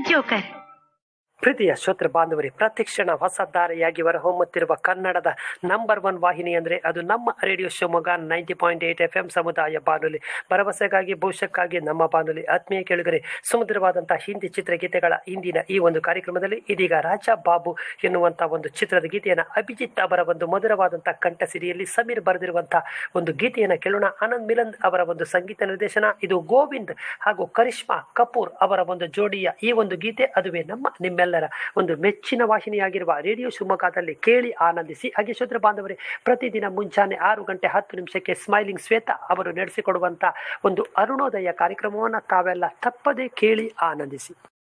joker ಪ್ರೀತಿಯ ಶ್ರೋತೃ ಬಾಂಧವರೇ ಪ್ರತಿಕ್ಷಣ ಹೊಸ ಧಾರೆಯಾಗಿ ಹೊಮ್ಮುತ್ತಿರುವ ಕನ್ನಡದ ನಂಬರ್ ಒನ್ ವಾಹಿನಿ ಅಂದರೆ ಅದು ನಮ್ಮ radio Shivamogga ninety point eight F M ಸಮುದಾಯ ಬಾನುಲಿ ಭರವಸೆಗಾಗಿ ಭವಿಷ್ಯಕ್ಕಾಗಿ ನಮ್ಮ ಬಾನುಲಿ ಆತ್ಮೀಯ ಕೇಳುಗರೆ ಸುಮಧುರವಾದಂತಹ ಹಿಂದಿ ಚಿತ್ರಗೀತೆಗಳ ಇಂದಿನ ಈ ಒಂದು ಕಾರ್ಯಕ್ರಮದಲ್ಲಿ ಇದೀಗ ರಾಜಾ ಬಾಬು ಎನ್ನುವಂಥ ಒಂದು ಚಿತ್ರದ ಗೀತೆಯನ್ನು ಅಭಿಜಿತ್ ಅವರ ಒಂದು ಮಧುರವಾದಂತಹ ಕಂಠಸಿರಿಯಲ್ಲಿ ಸಮೀರ್ ಬರೆದಿರುವಂತಹ ಒಂದು ಗೀತೆಯನ್ನು ಕೇಳೋಣ ಆನಂದ್ ಮಿಲಂದ್ ಅವರ ಒಂದು ಸಂಗೀತ ನಿರ್ದೇಶನ ಇದು ಗೋವಿಂದ್ ಹಾಗೂ ಕರಿಷ್ಮಾ ಕಪೂರ್ ಅವರ ಒಂದು ಜೋಡಿಯ ಈ ಒಂದು ಗೀತೆ ಅದುವೇ ನಮ್ಮ ನಿಮ್ಮೆಲ್ಲರ ಒಂದು ಮೆಚ್ಚಿನ ವಾಹಿನಿಯಾಗಿರುವ ರೇಡಿಯೋ ಶಿವಮೊಗ್ಗದಲ್ಲಿ ಕೇಳಿ ಆನಂದಿಸಿ ಹಾಗೆ ಶ್ರೋತೃ ಬಾಂಧವರೇ ಪ್ರತಿದಿನ ಮುಂಜಾನೆ ಆರು ಗಂಟೆ ಹತ್ತು ನಿಮಿಷಕ್ಕೆ ಸ್ಮೈಲಿಂಗ್ ಶ್ವೇತಾ ಅವರು ನಡೆಸಿಕೊಡುವಂಥ ಒಂದು ಅರುಣೋದಯ ಕಾರ್ಯಕ್ರಮವನ್ನು ತಾವೆಲ್ಲ ತಪ್ಪದೇ ಕೇಳಿ ಆನಂದಿಸಿ